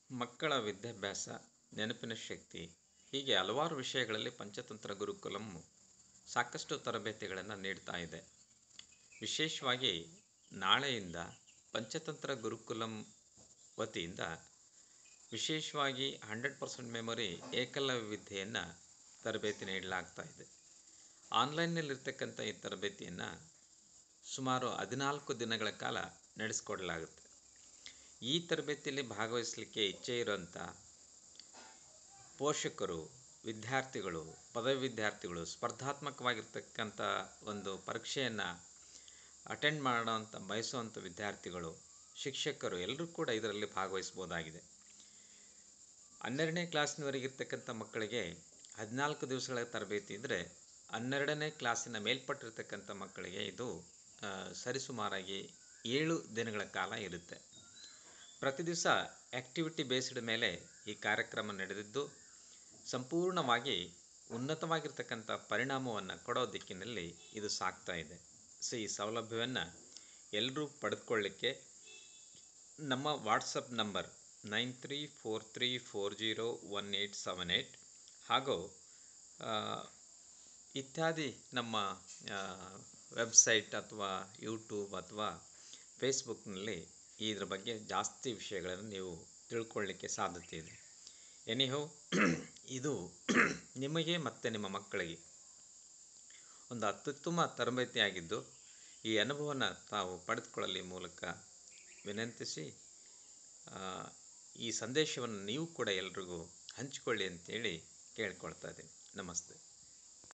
ಮಕ್ಕಳ ವಿದ್ಯಾಭ್ಯಾಸ ನೆನಪಿನ ಶಕ್ತಿ ಹೀಗೆ ಹಲವಾರು ವಿಷಯಗಳಲ್ಲಿ ಪಂಚತಂತ್ರ ಗುರುಕುಲಂ ಸಾಕಷ್ಟು ತರಬೇತಿಗಳನ್ನು ನೀಡ್ತಾ ಇದೆ ವಿಶೇಷವಾಗಿ ನಾಳೆಯಿಂದ ಪಂಚತಂತ್ರ ಗುರುಕುಲಂ ವತಿಯಿಂದ ವಿಶೇಷವಾಗಿ ಹಂಡ್ರೆಡ್ ಪರ್ಸೆಂಟ್ ಮೆಮೊರಿ ಏಕಲವ್ಯ ವಿದ್ಯೆಯನ್ನು ತರಬೇತಿ ನೀಡಲಾಗ್ತಾ ಇದೆ ಆನ್ಲೈನ್ನಲ್ಲಿರ್ತಕ್ಕಂಥ ಈ ತರಬೇತಿಯನ್ನು ಸುಮಾರು ಹದಿನಾಲ್ಕು ದಿನಗಳ ಕಾಲ ನಡೆಸಿಕೊಡಲಾಗುತ್ತೆ ಈ ತರಬೇತಿಯಲ್ಲಿ ಭಾಗವಹಿಸಲಿಕ್ಕೆ ಇಚ್ಛೆ ಇರುವಂಥ ಪೋಷಕರು ವಿದ್ಯಾರ್ಥಿಗಳು ಪದವಿ ವಿದ್ಯಾರ್ಥಿಗಳು ಸ್ಪರ್ಧಾತ್ಮಕವಾಗಿರ್ತಕ್ಕಂಥ ಒಂದು ಪರೀಕ್ಷೆಯನ್ನು ಅಟೆಂಡ್ ಮಾಡೋವಂಥ ಬಯಸುವಂಥ ವಿದ್ಯಾರ್ಥಿಗಳು ಶಿಕ್ಷಕರು ಎಲ್ಲರೂ ಕೂಡ ಇದರಲ್ಲಿ ಭಾಗವಹಿಸ್ಬೋದಾಗಿದೆ ಹನ್ನೆರಡನೇ ಕ್ಲಾಸ್ನವರೆಗಿರ್ತಕ್ಕಂಥ ಮಕ್ಕಳಿಗೆ ಹದಿನಾಲ್ಕು ದಿವಸಗಳ ತರಬೇತಿ ಇದ್ದರೆ ಹನ್ನೆರಡನೇ ಕ್ಲಾಸಿನ ಮೇಲ್ಪಟ್ಟಿರ್ತಕ್ಕಂಥ ಮಕ್ಕಳಿಗೆ ಇದು ಆ, ಸರಿಸುಮಾರಾಗಿ ಏಳು ದಿನಗಳ ಕಾಲ ಇರುತ್ತೆ ಪ್ರತಿ ದಿವಸ ಆ್ಯಕ್ಟಿವಿಟಿ ಬೇಸ್ಡ್ ಮೇಲೆ ಈ ಕಾರ್ಯಕ್ರಮ ನಡೆದಿದ್ದು ಸಂಪೂರ್ಣವಾಗಿ ಉನ್ನತವಾಗಿರ್ತಕ್ಕಂಥ ಪರಿಣಾಮವನ್ನು ಕೊಡೋ ದಿಕ್ಕಿನಲ್ಲಿ ಇದು ಸಾಗ್ತಾ ಇದೆ ಸೊ ಈ ಸೌಲಭ್ಯವನ್ನು ಎಲ್ಲರೂ ಪಡೆದುಕೊಳ್ಳಿಕ್ಕೆ ನಮ್ಮ WhatsApp number nine three four three four zero one eight seven eight ಹಾಗೂ ಆ, ಇತ್ಯಾದಿ ನಮ್ಮ ವೆಬ್ಸೈಟ್ ಅಥವಾ ಯೂಟ್ಯೂಬ್ ಅಥವಾ ಫೇಸ್ಬುಕ್ನಲ್ಲಿ ಇದ್ರ ಬಗ್ಗೆ ಜಾಸ್ತಿ ವಿಷಯಗಳನ್ನು ನೀವು ತಿಳ್ಕೊಳ್ಳಿಕ್ಕೆ ಸಾಧ್ಯತೆ ಇದೆ ಎನಿಹೋ ಇದು ನಿಮಗೆ ಮತ್ತು ನಿಮ್ಮ ಮಕ್ಕಳಿಗೆ ಒಂದು ಅತ್ಯುತ್ತಮ ತರಬೇತಿಯಾಗಿದ್ದು ಈ ಅನುಭವನ ತಾವು ಪಡೆದುಕೊಳ್ಳಲಿ ಮೂಲಕ ವಿನಂತಿಸಿ ಆ, ಈ ಸಂದೇಶವನ್ನು ನೀವು ಕೂಡ ಎಲ್ರಿಗೂ ಹಂಚಿಕೊಳ್ಳಿ ಅಂತೇಳಿ ಕೇಳ್ಕೊಳ್ತಾ ಇದ್ದೀನಿ ನಮಸ್ತೆ